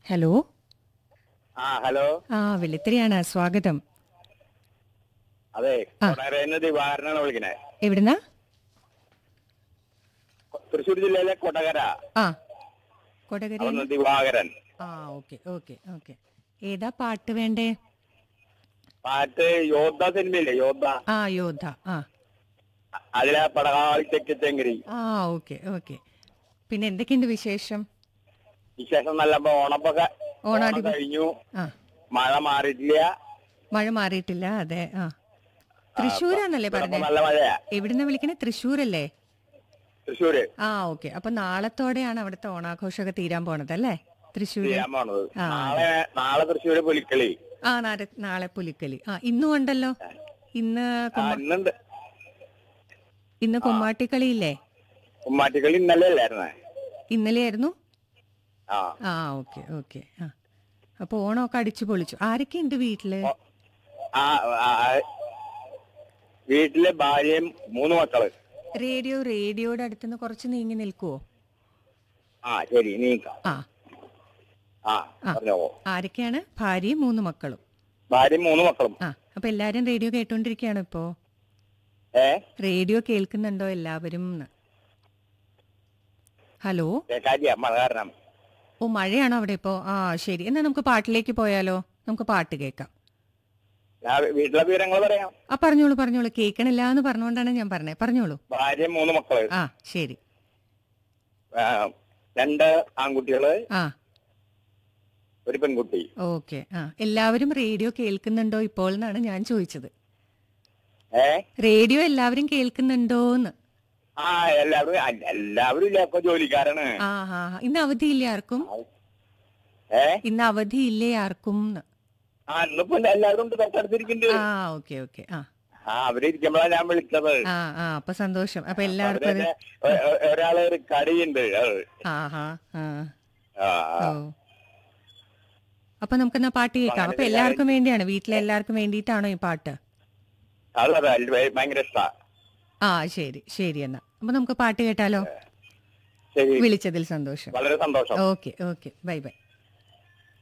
Hello ആ hello ആ വെള്ളിത്തിരിയാണ് സ്വാഗതം അതെ ആ. കൊടകരന്ന് ദിവാകരനാണ് വിളിക്കണേ എവിടുന്നാ തൃശ്ശൂർ ജില്ലയിലെ കൊടകര ആ കൊടകര അവിടുന്ന് ദിവാകരൻ ആ ഓക്കെ ഓക്കെ ഓക്കെ ഏതാ പാട്ട് വേണ്ടേ പാട്ട് യോദ്ധ സിനിമയില്ലേ യോദ്ധ ആ യോദ്ധ ആ അതിലെ പടകാളി തെക്കിത്തെങ്കിരി ആ ഓക്കെ ഓക്കെ പിന്നെ എന്തൊക്കെയുണ്ട് വിശേഷം വിശേഷം നല്ല ഓണപ്പൊക്കെ ഓണാടി ഓണം കഴിഞ്ഞു ആ മഴ മാറിയിട്ടില്ല മഴ മാറിയിട്ടില്ല അതെ ആ തൃശ്ശൂരാന്നല്ലേ ഇവിടെ പറഞ്ഞേ ഇപ്പൊ നല്ല മഴയാ എവിടുന്ന വിളിക്കണേ തൃശ്ശൂരല്ലേ തൃശ്ശൂര് ആ ഓക്കെ അപ്പൊ നാളത്തോടെയാണ് അവിടുത്തെ ഓണാഘോഷമൊക്കെ തീരാൻ പോണത് അല്ലേ തൃശ്ശൂര് ചെയ്യാൻ പോണത് ആ. നാളെ നാളെ തൃശ്ശൂര് പുലിക്കളി ആ നാളെ നാളെ പുലിക്കലി ആ ഇന്നും ഉണ്ടല്ലോ ഇന്ന് ആ, കൊമ്മ- ഇന്നുണ്ട് ഇന്ന് കൊമ്മാട്ടിക്കളിയില്ലേ ഉമ്മാറ്റിക്കളി ഇന്നലെ അല്ലായിരുന്നേ ഇന്നലെയായിരുന്നു ആ ആ ഓക്കെ ഓക്കെ ആ അപ്പൊ ഓണമൊക്കെ അടിച്ചു പൊളിച്ചു ആരൊക്കെ ഉണ്ട് വീട്ടില് ആ ആ, ആ, വീട്ടിലെ ഭാര്യയും മൂന്ന് മക്കള് റേഡിയോ റേഡിയോയുടെ അടുത്തുനിന്ന് കുറച്ച് നീങ്ങി നിൽക്കുവോ ആ ശരി നീക്കാം ആ ആ ആ. പറഞ്ഞോ ആരൊക്കെയാണ് ഭാര്യയും മൂന്ന് മക്കളും ഭാര്യയും മൂന്ന് മക്കളും ആ അപ്പൊ എല്ലാരും റേഡിയോ കേട്ടോണ്ടിരിക്കുകയാണ് ഇപ്പോ ഏ റേഡിയോ കേൾക്കുന്നുണ്ടോ എല്ലാവരും ന്ന്? ഹലോ കേക്കാരിയ മഴ കാരണം ഓ മഴയാണോ അവിടെ ഇപ്പോ ആ ശരി എന്നാ നമുക്ക് പാട്ടിലേക്ക് പോയാലോ നമുക്ക് പാട്ട് കേൾക്കാം ഞാൻ വീട്ടിലെ വിവരങ്ങൾ പറയാം ആ പറഞ്ഞോളൂ പറഞ്ഞോളൂ കേൾക്കണില്ല എന്ന് പറഞ്ഞുകൊണ്ടാണ് ഞാൻ പറഞ്ഞത് പറഞ്ഞോളൂ ഭാര്യ മൂന്ന് മക്കള് ആ ശരി ആ, രണ്ട് ആൺകുട്ടികള് ആ ഒരു പെൺകുട്ടി ഓക്കെ ആ എല്ലാവരും റേഡിയോ കേൾക്കുന്നുണ്ടോ ഇപ്പോൾ എന്നാണ് ഞാൻ ചോദിച്ചത് ഏ റേഡിയോ എല്ലാവരും കേൾക്കുന്നുണ്ടോന്ന് ആ എല്ലാവരും അ- എല്ലാവരും ഇല്ല ഇപ്പൊ ജോലിക്കാരാണ് ആ ഹാ ഹാ. ഇന്ന് അവധിയില്ലേ ആർക്കും ഏ ഇന്ന് അവധിയില്ലേ ആർക്കും ന്ന്? ആ ഇന്നിപ്പോ എല്ലാവരും ഉണ്ട് തൊട്ടടുത്തിരിക്കുന്നുണ്ട് ആ ഓക്കെ ഓക്കെ ആ ആ അവരിയ്ക്കുമ്പോഴാണ് ഞാൻ വിളിച്ചത് ആ ആ അപ്പൊ സന്തോഷം അപ്പൊ എല്ലാവർക്കും അത് അവരെ ഒ- ഒ- ഒരാള് ഒരു കടിയുണ്ട് അത്. ആ ഹാ ആ ആ, ഓ അപ്പൊ നമുക്കെന്നാ പാട്ട് കേൾക്കാം അപ്പൊ എല്ലാവർക്കും വേണ്ടിയാണ് വീട്ടിലെ എല്ലാവർക്കും വേണ്ടിയിട്ടാണോ ഈ പാട്ട് അത് അതെ അത് ഭയങ്കര ഇഷ്ടാ ആ ശരി ശരി എന്നാ അപ്പൊ നമുക്ക് പാട്ട് കേട്ടാലോ ശരി വിളിച്ചതിൽ സന്തോഷം വളരെ സന്തോഷം ഓക്കെ ഓക്കെ ബൈ ബൈ